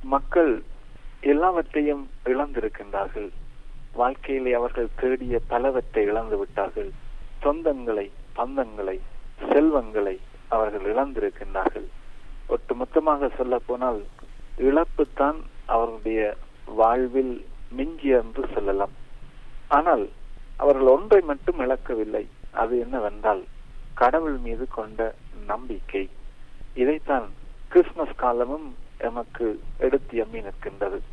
மக்கள் எல்லாவற்றையும் இழந்திருக்கின்றார்கள் வாழ்க்கையிலே அவர்கள் தேடிய பலவற்றை இழந்து விட்டார்கள் சொந்தங்களை பந்தங்களை செல்வங்களை அவர்கள் இழந்திருக்கின்றார்கள் ஒட்டுமொத்தமாக சொல்ல போனால் இழப்பு தான் அவர்களுடைய வாழ்வில் மிஞ்சிய என்று சொல்லலாம் ஆனால் அவர்கள் ஒன்றை மட்டும் இழக்கவில்லை அது என்னவென்றால் கடவுள் மீது கொண்ட நம்பிக்கை இதைத்தான் கிறிஸ்துமஸ் காலமும் எமக்கு எடுத்து எம்மி நிற்கின்றது